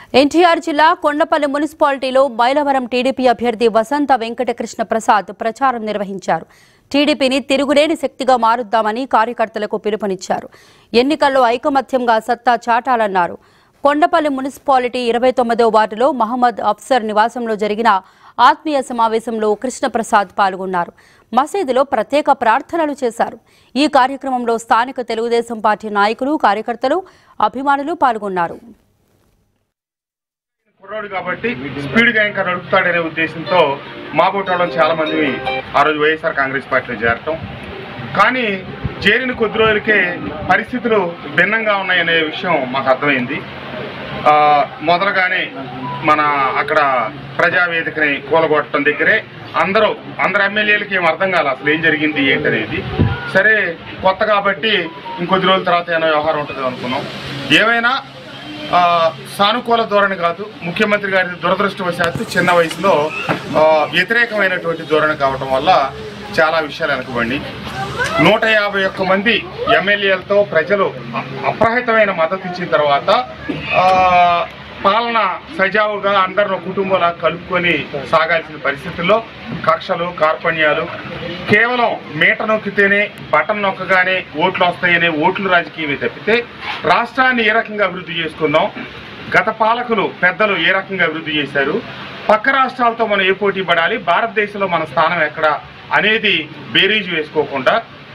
ఎన్టీఆర్ జిల్లా కొండపల్లి మున్సిపాలిటీలో మైలవరం టీడీపీ అభ్యర్థి వసంత వెంకటకృష్ణ ప్రసాద్ ప్రచారం నిర్వహించారు టీడీపీని తిరుగులేని శక్తిగా మారుద్దామని కార్యకర్తలకు పిలుపునిచ్చారు ఎన్నికల్లో ఐకమత్యంగా సత్తా చాటాలన్నారు కొండపల్లి మున్సిపాలిటీ ఇరవై తొమ్మిదో వార్డులో మహమ్మద్ అఫ్సర్ నివాసంలో జరిగిన ఆత్మీయ సమావేశంలో కృష్ణప్రసాద్ పాల్గొన్నారు మసీదులో ప్రత్యేక ప్రార్థనలు చేశారు ఈ కార్యక్రమంలో స్థానిక తెలుగుదేశం పార్టీ నాయకులు కార్యకర్తలు అభిమానులు పాల్గొన్నారు కుర్రాడు కాబట్టి స్పీడ్ గా ఇంకా నడుపుతాడనే ఉద్దేశంతో మా బోటోళ్ళం చాలా మంది ఆ రోజు వైఎస్ఆర్ కాంగ్రెస్ పార్టీలో చేరటం కానీ చేరిన కొద్ది రోజులకే పరిస్థితులు భిన్నంగా ఉన్నాయనే విషయం మాకు అర్థమైంది ఆ, మొదలుగానే మన అక్కడ ప్రజావేదికని కూలగొట్టడం దగ్గరే అందరూ అందరు ఎమ్మెల్యేలకి ఏం అర్థం కాదు అసలు ఏం జరిగింది ఏంటనేది సరే కొత్త కాబట్టి ఇంకొద్ది రోజుల తర్వాత ఏమైనా వ్యవహారం ఉంటుంది అనుకున్నాం ఏమైనా ఆ, సానుకూల ధోరణి కాదు ముఖ్యమంత్రి గారి దురదృష్టవశాత్తు చిన్న వయసులో ఆ, వ్యతిరేకమైనటువంటి ధోరణి కావటం వల్ల చాలా విషయాలు వెనకబండి నూట యాభై ఒక్క మంది ఎమ్మెల్యేలతో ప్రజలు అ- అప్రహితమైన మద్దతు ఇచ్చిన తర్వాత ఆ, పాలన సజావుగా అందరిని కుటుంబంలా కలుపుకొని సాగాల్సిన పరిస్థితుల్లో కక్షలు కార్పణ్యాలు కేవలం మీట నొక్కితేనే బటన్ నొక్కగానే ఓట్లు వస్తాయనే ఓట్లు రాజకీయమే తప్పితే రాష్ట్రాన్ని ఏ రకంగా అభివృద్ధి చేసుకుందాం గత పాలకులు పెద్దలు ఏ రకంగా అభివృద్ధి చేశారు పక్క రాష్ట్రాలతో మనం ఏ పోటీ పడాలి భారతదేశంలో మన స్థానం ఎక్కడ అనేది బేరీజు వేసుకోకుండా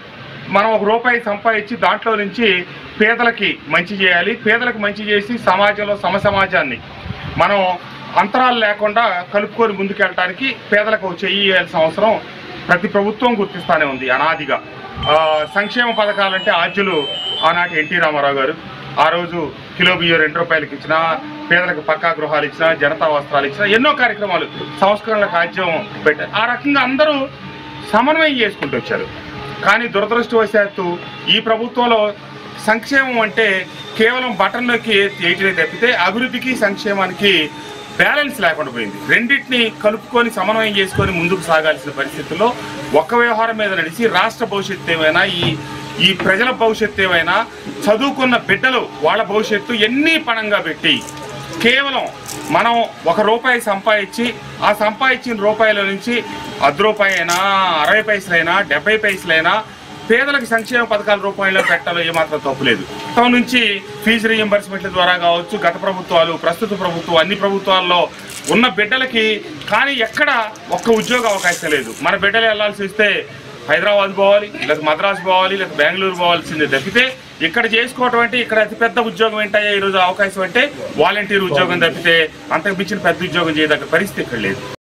మనం ఒక రూపాయి సంపాదించి దాంట్లో నుంచి పేదలకి మంచి చేయాలి పేదలకు మంచి చేసి సమాజంలో సమసమాజాన్ని మనం అంతరాలు లేకుండా కలుపుకొని ముందుకెళ్ళటానికి పేదలకు ఒక చెయ్యి ఇవ్వాల్సిన అవసరం ప్రతి ప్రభుత్వం గుర్తిస్తానే ఉంది అనాదిగా ఆ, సంక్షేమ పథకాలంటే ఆద్యులు ఆనాటి ఎన్టీ రామారావు గారు ఆ రోజు కిలో బియ్యం రెండు రూపాయలకి ఇచ్చిన పేదలకు పక్కా గృహాలు ఇచ్చిన జనతా వస్త్రాలు ఇచ్చిన ఎన్నో కార్యక్రమాలు సంస్కరణలకు ఆద్యం పెట్టారు ఆ రకంగా అందరూ సమన్వయం చేసుకుంటూ వచ్చారు కానీ దురదృష్టవశాత్తు ఈ ప్రభుత్వంలో సంక్షేమం అంటే కేవలం బటన్లోకి వేయటమే తప్పితే అభివృద్ధికి సంక్షేమానికి బ్యాలెన్స్ లేకుండా పోయింది రెండింటిని కలుపుకొని సమన్వయం చేసుకొని ముందుకు సాగాల్సిన పరిస్థితుల్లో ఒక్క వ్యవహారం మీద నడిచి రాష్ట్ర భవిష్యత్తు ఏమైనా ఈ ఈ ప్రజల భవిష్యత్తు ఏమైనా చదువుకున్న బిడ్డలు వాళ్ళ భవిష్యత్తు ఎన్ని పణంగా పెట్టి కేవలం మనం ఒక రూపాయి సంపాదించి ఆ సంపాదించిన రూపాయల నుంచి అర్ధ రూపాయి అయినా అరవై పైసలైనా డెబ్బై పైసలైనా పేదలకు సంక్షేమ పథకాల రూపాయల్లో పెట్టాలో ఏమాత్రం తప్పులేదు గతం నుంచి ఫీజు రీఎంబర్స్మెంట్ల ద్వారా కావచ్చు గత ప్రభుత్వాలు ప్రస్తుత ప్రభుత్వం అన్ని ప్రభుత్వాల్లో ఉన్న బిడ్డలకి కానీ ఎక్కడ ఒక్క ఉద్యోగ అవకాశం లేదు మన బిడ్డలు వెళ్ళాల్సి వస్తే హైదరాబాద్ పోవాలి లేదా మద్రాసు పోవాలి లేదా బెంగళూరు పోవాల్సిందే తప్పితే ఇక్కడ చేసుకోవటం అంటే ఇక్కడ అతిపెద్ద ఉద్యోగం ఏంటయ్యా ఈరోజు అవకాశం అంటే వాలంటీర్ ఉద్యోగం తప్పితే అంతకు మించిన పెద్ద ఉద్యోగం చేయదగ్గ పరిస్థితి ఇక్కడ లేదు